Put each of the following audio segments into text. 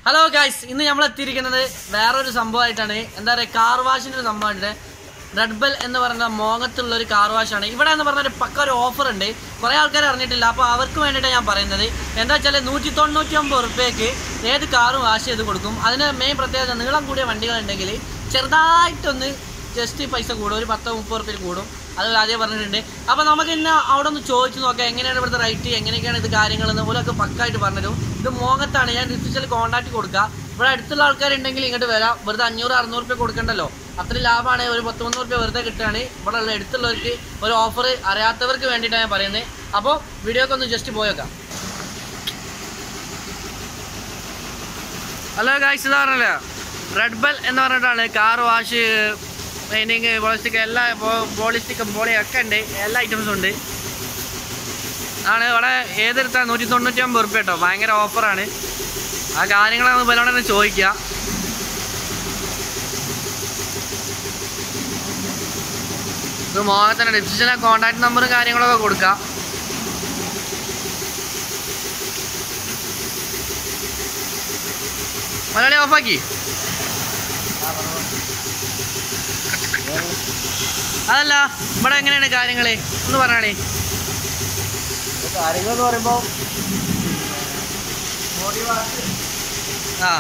Hello guys ഇന്ന് നമ്മൾ എത്തിയിരിക്കുന്നത് വേറൊരു സംഭവമായിട്ടാണ് എന്താ പറയുക കാർ വാഷിന്റെ ഒരു സംഭവമുണ്ട് റെഡ് ബെൽ എന്ന് പറയുന്ന മോങ്ങത്തുള്ള ഒരു കാർ വാഷാണ് ഇവിടെ എന്ന് പറഞ്ഞ ഒരു പക്ക ഒരു ഓഫർ ഉണ്ട് കുറെ ആൾക്കാർ അറിഞ്ഞിട്ടില്ല അപ്പോൾ അവർക്ക് വേണ്ടിയിട്ടാണ് ഞാൻ പറയുന്നത് എന്താ വെച്ചാൽ നൂറ്റി തൊണ്ണൂറ്റി ഒമ്പത് റുപ്യക്ക് ഏത് കാറും വാഷ് ചെയ്ത് കൊടുക്കും അതിന് മെയിൻ പ്രത്യേകത നീളം കൂടിയ വണ്ടികളുണ്ടെങ്കിൽ ചെറുതായിട്ടൊന്ന് ജസ്റ്റ് പൈസ കൂടും ഒരു പത്തോ മുപ്പത് റുപ്യയിൽ കൂടും അത് ആദ്യം പറഞ്ഞിട്ടുണ്ട് അപ്പോൾ നമുക്ക് ഇന്ന് അവിടെ ഒന്ന് ചോദിച്ചു നോക്കാം എങ്ങനെയാണ് ഇവിടുത്തെ റേറ്റ് എങ്ങനെയൊക്കെയാണ് ഇത് കാര്യങ്ങൾ എന്ന് പോലൊക്കെ പക്കായിട്ട് പറഞ്ഞുതരും ഇത് മോങ്ങത്താണ് ഞാൻ ഡിസ്ക്രിപ്ഷനിൽ കോൺടാക്ട് കൊടുക്കുക ഇവിടെ അടുത്തുള്ള ആൾക്കാരുണ്ടെങ്കിൽ ഇങ്ങോട്ട് വരാം വെറുതെ അഞ്ഞൂറ് അറുന്നൂറ് രൂപ കൊടുക്കണ്ടല്ലോ അത്രയും ലാഭമാണ് ഒരു പത്ത് മുന്നൂറ് രൂപ വെറുതെ കിട്ടുകയാണ് ഇവിടെ ഉള്ള അടുത്തുള്ളവർക്ക് ഒരു ഓഫർ അറിയാത്തവർക്ക് വേണ്ടിയിട്ടാണ് ഞാൻ പറയുന്നത് അപ്പോൾ വീഡിയോക്ക് ഒന്ന് ജസ്റ്റ് പോയേക്കാം ഹലോ ഗായ്സ് ഇത് പറഞ്ഞല്ലോ റെഡ് ബെൽ എന്ന് പറഞ്ഞിട്ടാണ് കാർ വാഷ് പെയിൻറ്റിങ് പോളിസ്റ്റിക് എല്ലാ പോളിസ്റ്റിക്കും പോളിയൊക്കെ ഉണ്ട് എല്ലാ ഐറ്റംസും ഉണ്ട് ആണ് ഇവിടെ ഏതെടുത്താൽ നൂറ്റി തൊണ്ണൂറ്റി ഒമ്പത് റുപ്യ കേട്ടോ ഭയങ്കര ഓഫറാണ് ആ കാര്യങ്ങളൊന്ന് ബലോടെ തന്നെ ചോദിക്കുക ഇത് മോഹത്തിന് ഡിസ്ക്രിപ്ഷനിലെ കോൺടാക്ട് നമ്പറും കാര്യങ്ങളൊക്കെ കൊടുക്കാം മലയാളി ഓഫാക്കി അതല്ല ഇവിടെ എങ്ങനെയാണ് കാര്യങ്ങള് ഒന്ന് പറഞ്ഞാണേ കാര്യങ്ങൾ എന്ന് പറയുമ്പോൾ ബോഡി വാഷ് ആ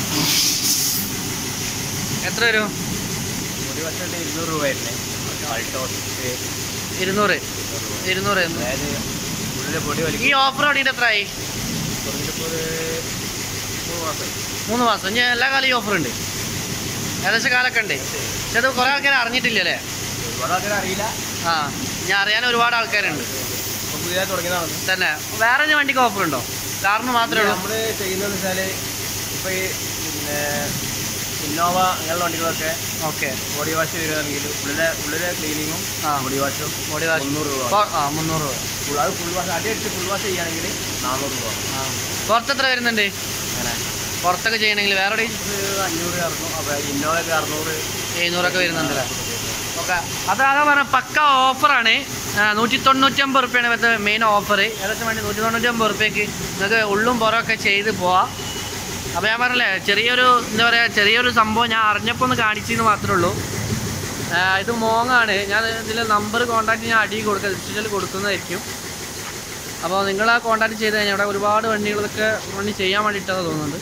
എത്ര വരും ബോഡി വാഷ് ഉണ്ട് ഇരുന്നൂറ് രൂപ വരുന്നത് അൾട്ടോസ് ഇരുന്നൂറ് ഇരുന്നൂറ് എന്ന്. അതായത് ഉള്ളിലെ ബോഡി ഈ വലിക്കും ഓഫർ ഓടിയിട്ട് എത്രയായി തുടങ്ങിയപ്പോൾ ഒരു മൂന്ന് മാസം മൂന്ന് മാസം ഇനി എല്ലാ കാലം ഈ ഓഫർ ഉണ്ട് ഏകദേശം കാലൊക്കെ ഉണ്ട് പക്ഷെ അത് കുറേ ആൾക്കാർ അറിഞ്ഞിട്ടില്ല അല്ലേ ഒരുപാട് ആൾക്കാർ അറിയില്ല ആ ഞാൻ അറിയാൻ ഒരുപാട് ആൾക്കാരുണ്ട് അപ്പോൾ പുതിയതായി തുടങ്ങിയതാണ് തന്നെ വേറെ ഒരു വണ്ടിക്ക് ഓഫർ ഉണ്ടോ കാറിന് മാത്രമേ ഉള്ളൂ നമ്മൾ ചെയ്യുന്നതെന്ന് വെച്ചാൽ ഇപ്പോൾ ഈ പിന്നെ ഇന്നോവ അങ്ങനെയുള്ള വണ്ടികളൊക്കെ ഓക്കെ ബോഡി വാഷ് വരികയാണെങ്കിൽ ഉള്ളിലെ ഉള്ളിലെ ക്ലീനിങ്ങും ആ ബോഡി വാഷും ബോഡി വാഷ് മുന്നൂറ് രൂപ കൊ- ആ മുന്നൂറ് രൂപ ഫുൾ അത് ഫുൾ വാഷ് അടി അടിച്ച് ഫുൾ വാഷ് ചെയ്യുകയാണെങ്കിൽ നാനൂറ് രൂപ ആ പുറത്ത് എത്ര വരുന്നുണ്ട് അങ്ങനെ പുറത്തൊക്കെ ചെയ്യണമെങ്കിൽ വേറെ എവിടെയും ഇത് അഞ്ഞൂറ് അറുന്നൂറ് അപ്പോൾ ഇന്നോവയ്ക്ക് അറുന്നൂറ് എഴുന്നൂറൊക്കെ വരുന്നുണ്ടല്ലേ ഓക്കെ അത് അതാ പറഞ്ഞ പക്ക ഓഫറാണ് നൂറ്റി തൊണ്ണൂറ്റമ്പത് റുപ്യാണ് ഇവിടുത്തെ മെയിൻ ഓഫർ ഏകദേശം വേണ്ടി നൂറ്റി തൊണ്ണൂറ്റമ്പത് റുപ്യക്ക് നിങ്ങൾക്ക് ഉള്ളും പുറമൊക്കെ ചെയ്ത് പോവാം അപ്പോൾ ഞാൻ പറഞ്ഞില്ലേ ചെറിയൊരു എന്താ പറയുക ചെറിയൊരു സംഭവം ഞാൻ അറിഞ്ഞപ്പോൾ ഒന്ന് കാണിച്ചെന്ന് മാത്രമേ ഉള്ളൂ ആ, ഇത് മോങ്ങാണ് ഞാൻ ഇതിൽ നമ്പർ കോൺടാക്ട് ഞാൻ അടി കൊടുക്കുക ഡിസ്ട്രിക്റ്റിൽ കൊടുക്കുന്നതായിരിക്കും അപ്പോൾ നിങ്ങൾ ആ കോൺടാക്ട് ചെയ്ത് കഴിഞ്ഞാൽ ഇവിടെ ഒരുപാട് വണ്ടികളൊക്കെ വണ്ടി ചെയ്യാൻ വേണ്ടിയിട്ടാണ് തോന്നുന്നത്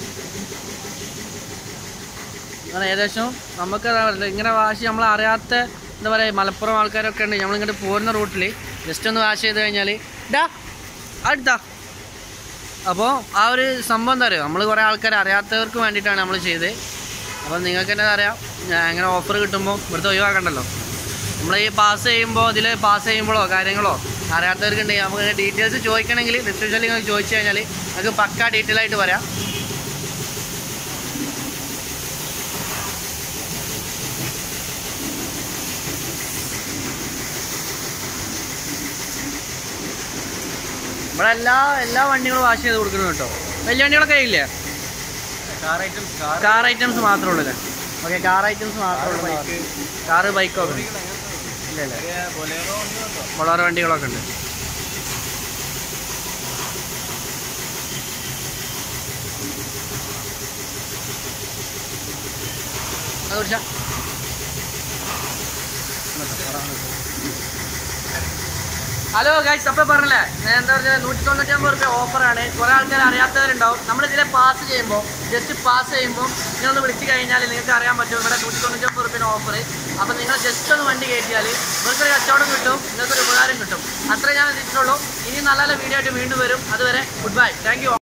അങ്ങനെ ഏകദേശം നമുക്ക് അതാ പറയുന്നത് ഇങ്ങനെ വാശി നമ്മൾ അറിയാത്ത എന്താ പറയുക മലപ്പുറം ആൾക്കാരൊക്കെ ഉണ്ട് നമ്മളിങ്ങോട്ട് പോരുന്ന റൂട്ടിൽ ജസ്റ്റ് ഒന്ന് വാഷ് ചെയ്ത് കഴിഞ്ഞാൽ ഡാ അടുത്താ അപ്പോൾ ആ ഒരു സംഭവം എന്താ പറയുക നമ്മൾ കുറേ ആൾക്കാർ അറിയാത്തവർക്ക് വേണ്ടിയിട്ടാണ് നമ്മൾ ചെയ്തത് അപ്പോൾ നിങ്ങൾക്ക് തന്നെ അറിയാം ഞാൻ അങ്ങനെ ഓഫർ കിട്ടുമ്പോൾ ഇവിടുത്തെ ഒഴിവാക്കണ്ടല്ലോ നമ്മൾ ഈ പാസ് ചെയ്യുമ്പോൾ ഇതിൽ പാസ് ചെയ്യുമ്പോഴോ കാര്യങ്ങളോ അറിയാത്തവർക്ക് ഉണ്ടെങ്കിൽ നമുക്ക് ഡീറ്റെയിൽസ് ചോദിക്കണമെങ്കിൽ ഡിസ്ക്രിപ്ഷനിൽ നിങ്ങൾക്ക് ചോദിച്ചു കഴിഞ്ഞാൽ നമുക്ക് പക്ക ഡീറ്റെയിൽ ആയിട്ട് പറയാം ഇവിടെ എല്ലാ എല്ലാ വണ്ടികളും വാഷ് ചെയ്ത് കൊടുക്കുന്നു കേട്ടോ വലിയ വണ്ടികളൊക്കെ ഇല്ലേ car items car car items മാത്രമേ ഉള്ളൂ അല്ലേ ഓക്കെ കാർ ഐറ്റംസ് മാത്രമേ ഉള്ളൂ ബൈക്ക് കാറ് ബൈക്കൊക്കെ ഉണ്ട് ഇല്ല ഇല്ല ബൊലേറോ വണ്ടികളുണ്ടോ വളരെ വണ്ടികളൊക്കെ ഉണ്ട് അത് കുടിച്ചാ ഹലോ ഗൈസ് അപ്പോൾ പറഞ്ഞില്ലേ ഞാൻ എന്താ പറഞ്ഞാൽ നൂറ്റി തൊണ്ണൂറ്റി അമ്പത് റുപ്യ ഓഫറാണ് കുറേ ആൾക്കാർ അറിയാത്തവരുണ്ടാവും നമ്മൾ ഇതിലെ പാസ് ചെയ്യുമ്പോൾ ജസ്റ്റ് പാസ് ചെയ്യുമ്പോൾ നിങ്ങളൊന്ന് വിളിച്ച് കഴിഞ്ഞാൽ നിങ്ങൾക്ക് അറിയാൻ പറ്റും ഇവിടെ നൂറ്റി തൊണ്ണൂറ്റി അമ്പത് റുപ്യ ഓഫർ അപ്പോൾ നിങ്ങൾ ജസ്റ്റ് ഒന്ന് വണ്ടി കയറ്റിയാൽ ഇവർക്കൊരു കച്ചവടം കിട്ടും നിങ്ങൾക്കൊരു ഉപകാരം കിട്ടും അത്രേ ഞാൻ എത്തിയിട്ടുള്ളൂ ഇനി നല്ല നല്ല വീഡിയോ ആയിട്ട് വീണ്ടും വരും അതുവരെ ഗുഡ് ബൈ താങ്ക് യു